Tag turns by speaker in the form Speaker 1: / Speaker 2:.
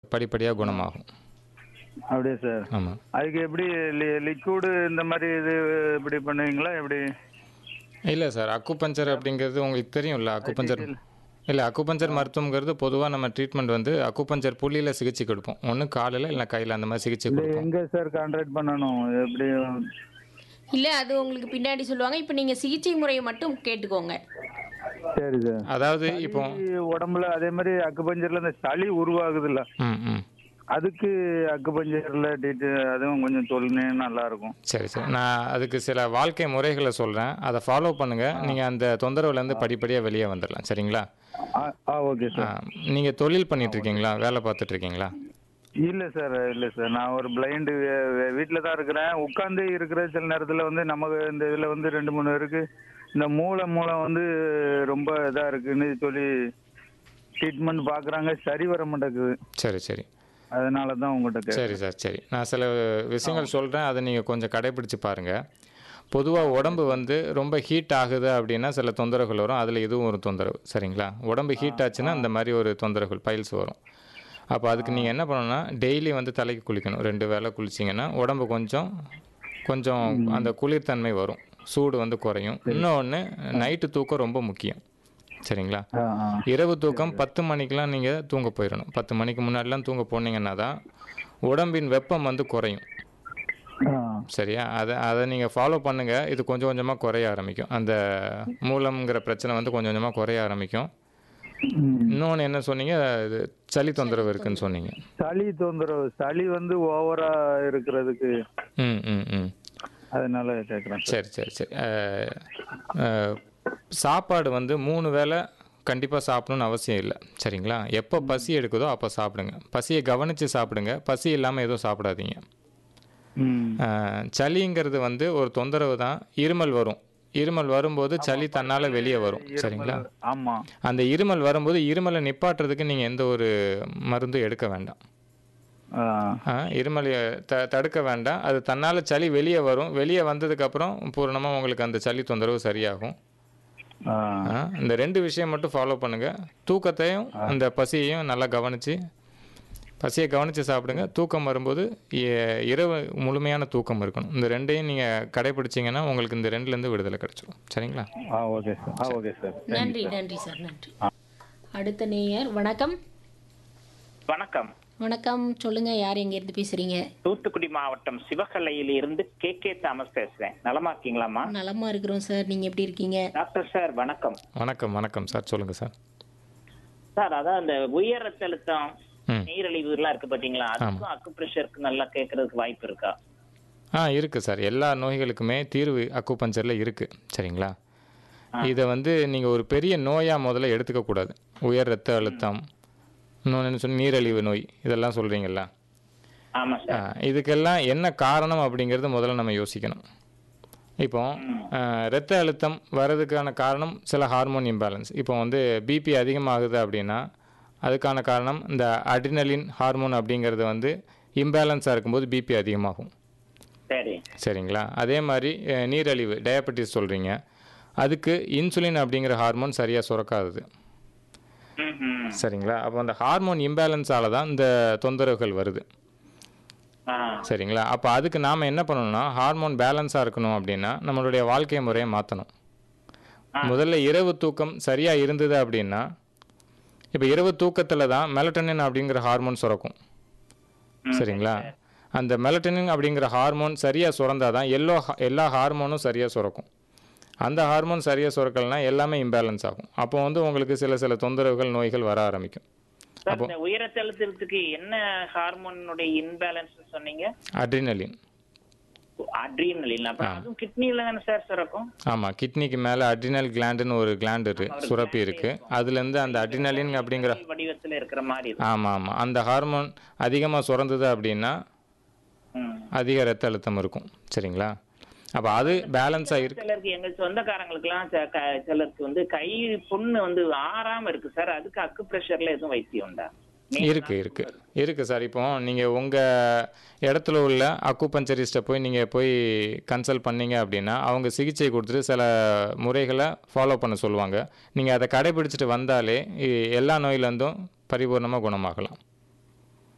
Speaker 1: படிப்படியாக குணமாகும்
Speaker 2: அப்படியே சார்
Speaker 1: ஆமாம்
Speaker 2: அதுக்கு எப்படி லிக்விடு இந்த மாதிரி இது இப்படி பண்ணுவீங்களா எப்படி
Speaker 1: இல்லை சார் அக்குபஞ்சர் அப்படிங்கிறது உங்களுக்கு தெரியும்ல அக்குபஞ்சர் இல்லை அக்குபஞ்சர் மருத்துவங்கிறது பொதுவாக நம்ம ட்ரீட்மெண்ட் வந்து அக்குபஞ்சர் புள்ளியில் சிகிச்சை கொடுப்போம் ஒன்று காலில் இல்லை கையில் அந்த மாதிரி சிகிச்சை
Speaker 2: இது
Speaker 1: கொடுப்போம்
Speaker 2: எங்க சார் கான்ட்ராக்ட் பண்ணணும் எப்படி
Speaker 3: இல்ல அது உங்களுக்கு பின்னாடி சொல்லுவாங்க இப்போ நீங்க சிகிச்சை முறையை மட்டும் கேட்டுக்கோங்க
Speaker 2: சரி சார்
Speaker 1: அதாவது இப்போ
Speaker 2: உடம்புல அதே மாதிரி அக்குபஞ்சர்ல இந்த சளி உருவாகுதுல்ல
Speaker 1: ம் ம்
Speaker 2: அதுக்கு அக்குபஞ்சர்ல டீட்டெயில் அதுவும் கொஞ்சம் சொல்லுனே நல்லா இருக்கும்
Speaker 1: சரி சரி நான் அதுக்கு சில வாழ்க்கை முறைகளை சொல்கிறேன் அதை ஃபாலோ பண்ணுங்கள் நீங்கள் அந்த தொந்தரவுலேருந்து படிப்படியாக வெளியே வந்துடலாம் சரிங்களா
Speaker 2: ஆ ஆ ஓகே சார்
Speaker 1: நீங்கள் தொழில் பண்ணிட்டு இருக்கீங்களா வேலை பார்த்துட்டு இருக்கீங்களா
Speaker 2: இல்ல சார் இல்ல சார் நான் ஒரு பிளைண்டு வீட்டில் தான் இருக்கிறேன் உட்காந்து இருக்கிற சில நேரத்தில் வந்து நமக்கு இந்த இதில் வந்து ரெண்டு மூணு இருக்கு இந்த மூளை மூலம் வந்து ரொம்ப இதா இருக்குன்னு சொல்லி ட்ரீட்மெண்ட் பார்க்குறாங்க சரி வர மாட்டேங்குது
Speaker 1: சரி சரி
Speaker 2: அதனால தான் உங்கள்கிட்ட கே
Speaker 1: சரி சார் சரி நான் சில விஷயங்கள் சொல்கிறேன் அதை நீங்கள் கொஞ்சம் கடைபிடிச்சு பாருங்கள் பொதுவாக உடம்பு வந்து ரொம்ப ஹீட் ஆகுது அப்படின்னா சில தொந்தரவுகள் வரும் அதில் இதுவும் ஒரு தொந்தரவு சரிங்களா உடம்பு ஹீட் ஆச்சுன்னா இந்த மாதிரி ஒரு தொந்தரவுகள் பைல்ஸ் வரும் அப்போ அதுக்கு நீங்கள் என்ன பண்ணணும்னா டெய்லி வந்து தலைக்கு குளிக்கணும் ரெண்டு வேளை குளிச்சிங்கன்னா உடம்பு கொஞ்சம் கொஞ்சம் அந்த குளிர்தன்மை வரும் சூடு வந்து குறையும் இன்னொன்று நைட்டு தூக்கம் ரொம்ப முக்கியம் சரிங்களா
Speaker 2: ஆ ஆ
Speaker 1: இரவு தூக்கம் பத்து மணிக்கெலாம் நீங்கள் தூங்க போயிடணும் பத்து மணிக்கு முன்னாடிலாம் தூங்க போனீங்கன்னா தான் உடம்பின் வெப்பம் வந்து குறையும்
Speaker 2: ஆ
Speaker 1: சரியா அதை அதை நீங்கள் ஃபாலோ பண்ணுங்கள் இது கொஞ்சம் கொஞ்சமாக குறைய ஆரம்பிக்கும் அந்த மூலம்ங்கிற பிரச்சனை வந்து கொஞ்சம் கொஞ்சமாக குறைய ஆரம்பிக்கும்
Speaker 2: ம்.
Speaker 1: இன்னொன்று என்ன சொன்னீங்க இது சளி தொந்தரவு இருக்குன்னு சொன்னீங்க
Speaker 2: சளி தொந்தரவு சளி வந்து ஓவரா இருக்கிறதுக்கு
Speaker 1: ம் ம் ம்
Speaker 2: அதனால கேட்குறேன்
Speaker 1: சரி சரி சரி அஹ், அஹ், சாப்பாடு வந்து மூணு வேளை கண்டிப்பாக சாப்பிடணும்னு அவசியம் இல்லை சரிங்களா எப்போ பசி எடுக்குதோ அப்போ சாப்பிடுங்க பசியை கவனித்து சாப்பிடுங்க பசி இல்லாமல் எதுவும் சாப்பிடாதீங்க
Speaker 2: ம்
Speaker 1: அஹ், சளிங்கிறது வந்து ஒரு தொந்தரவு தான் இருமல் வரும் இருமல் வரும்போது சளி தன்னால் வெளியே வரும் சரிங்களா
Speaker 2: ஆமா
Speaker 1: அந்த இருமல் வரும்போது இருமலை நிப்பாட்டுறதுக்கு நீங்கள் எந்த ஒரு மருந்தும் எடுக்க வேண்டாம்
Speaker 2: ஆ
Speaker 1: ஆ, இருமலை த தடுக்க வேண்டாம் அது தன்னால் சளி வெளியே வரும் வெளியே வந்ததுக்கப்புறம் பூரணமாக உங்களுக்கு அந்த சளி தொந்தரவு சரியாகும்
Speaker 2: ஆ
Speaker 1: ஆ, இந்த ரெண்டு விஷயம் மட்டும் ஃபாலோ பண்ணுங்கள் தூக்கத்தையும் அந்த பசியையும் நல்லா கவனித்து பசியை கவனித்து சாப்பிடுங்க தூக்கம் வரும்போது இ- இரவு முழுமையான தூக்கம் இருக்கணும் இந்த ரெண்டையும் நீங்கள் கடைபிடிச்சீங்கன்னா உங்களுக்கு இந்த ரெண்டுலேருந்து விடுதலை கிடைச்சிடும் சரிங்களா
Speaker 2: ஆ ஓகே சார் ஆ ஓகே சார்
Speaker 3: நன்றி நன்றி சார் நன்றி அடுத்த நேயர் வணக்கம்
Speaker 4: வணக்கம்
Speaker 3: வணக்கம் சொல்லுங்க யார் எங்க இருந்து பேசுறீங்க
Speaker 4: தூத்துக்குடி மாவட்டம் சிவகலையில இருந்து கே கே தாமஸ் பேசுறேன் நலமா இருக்கீங்களாமா
Speaker 3: நலமா இருக்கிறோம் சார் நீங்க எப்படி இருக்கீங்க
Speaker 4: டாக்டர் சார் வணக்கம்
Speaker 1: வணக்கம் வணக்கம் சார் சொல்லுங்கள் சார்
Speaker 4: சார் அதான் அந்த உயர் ரத்த அழுத்தம்
Speaker 1: ம்
Speaker 4: நீரிழிவு எல்லாம் இருக்கு பாத்தீங்களா அதுக்கும் அக்கு பிரஷருக்கு நல்லா கேட்கறதுக்கு வாய்ப்பு இருக்கா
Speaker 1: ஆ இருக்குது சார் எல்லா நோய்களுக்குமே தீர்வு அக்குபஞ்சரில் இருக்குது சரிங்களா இதை வந்து நீங்கள் ஒரு பெரிய நோயாக முதல்ல எடுத்துக்கக்கூடாது உயர் ரத்த அழுத்தம் இன்னொன்று என்ன சொன்ன நீரிழிவு நோய் இதெல்லாம் சொல்கிறீங்களா
Speaker 4: ஆமா சார்
Speaker 1: இதுக்கெல்லாம் என்ன காரணம் அப்படிங்கிறது முதல்ல நம்ம யோசிக்கணும் இப்போ ஆ, இரத்த அழுத்தம் வர்றதுக்கான காரணம் சில ஹார்மோன் இம்பேலன்ஸ் இப்போ வந்து பிபி அதிகமாகுது அப்படின்னா அதுக்கான காரணம் இந்த அட்ரினலின் ஹார்மோன் அப்படிங்கிறது வந்து இம்பேலன்ஸாக இருக்கும்போது பிபி அதிகமாகும்
Speaker 4: சரி
Speaker 1: சரிங்களா அதே மாதிரி அஹ், நீரிழிவு டயபெட்டிஸ் சொல்கிறீங்க அதுக்கு இன்சுலின் அப்படிங்கிற ஹார்மோன் சரியாக சுரக்காதது
Speaker 4: ம், ம்.
Speaker 1: சரிங்களா அப்போ அந்த ஹார்மோன் இம்பேலன்ஸால தான் இந்த தொந்தரவுகள் வருது
Speaker 4: ஆ,
Speaker 1: சரிங்களா அப்போ அதுக்கு நாம் என்ன பண்ணணும்னா ஹார்மோன் பேலன்ஸாக இருக்கணும் அப்படின்னா நம்மளுடைய வாழ்க்கை முறையை மாற்றணும் முதல்ல இரவு தூக்கம் சரியாக இருந்தது அப்படின்னா இப்போ இரவு தூக்கத்தில் தான் மெலட்டனின் அப்படிங்கிற ஹார்மோன் சுரக்கும் சரிங்களா அந்த மெலட்டனின் அப்படிங்கிற ஹார்மோன் சரியாக சுரந்தால் தான் எல்லோ எல்லா ஹார்மோனும் சரியாக சுரக்கும் அந்த ஹார்மோன் சரியாக சுரக்கலைன்னா எல்லாமே இம்பேலன்ஸ் ஆகும் அப்போ வந்து உங்களுக்கு சில சில தொந்தரவுகள் நோய்கள் வர ஆரம்பிக்கும்
Speaker 4: சார் இந்த உயர் ரத்த அழுத்தத்துக்கு என்ன ஹார்மோனுடைய இன்பேலன்ஸ் சொன்னீங்க
Speaker 1: அட்ரினலின்
Speaker 4: அட்ரீனலின் அப்ப அதுவும் கிட்னில தானே சார் சுரக்கும்
Speaker 1: ஆமாம் கிட்னிக்கு மேலே அட்ரினல் கிளாண்டுன்னு ஒரு கிளாண்ட் இருக்கு சுரப்பி இருக்குது அதுலேருந்து அந்த அட்ரினலின் அப்படிங்கிற
Speaker 4: வடிவத்துல இருக்கிற மாதிரி இருக்கு
Speaker 1: ஆமாம் ஆமாம் அந்த ஹார்மோன் அதிகமாக சுரந்தது அப்படின்னா
Speaker 4: ம்.
Speaker 1: அதிக ரத்த அழுத்தம் இருக்கும் சரிங்களா அப்போ அது பேலன்ஸாக இருக்கு
Speaker 4: சிலருக்கு எங்க சொந்தக்காரங்களுக்குலாம் ச- க- சிலருக்கு வந்து கை புண்ணு வந்து ஆறாம இருக்கு சார் அதுக்கு அக்கு பிரஷர்ல எதுவும் வைத்தியம் உண்டா
Speaker 1: இருக்கு இருக்கு இருக்கு சார் இப்போ நீங்கள் உங்கள் இடத்துல உள்ள அக்குபஞ்சரிஸ்ட்டை போய் நீங்கள் போய் கன்சல்ட் பண்ணீங்க அப்படின்னா அவங்க சிகிச்சை கொடுத்துட்டு சில முறைகளை ஃபாலோ பண்ண சொல்லுவாங்க நீங்கள் அதை கடைபிடிச்சிட்டு வந்தாலே இ- எல்லா நோயிலேருந்தும் பரிபூர்ணமாக குணமாகலாம்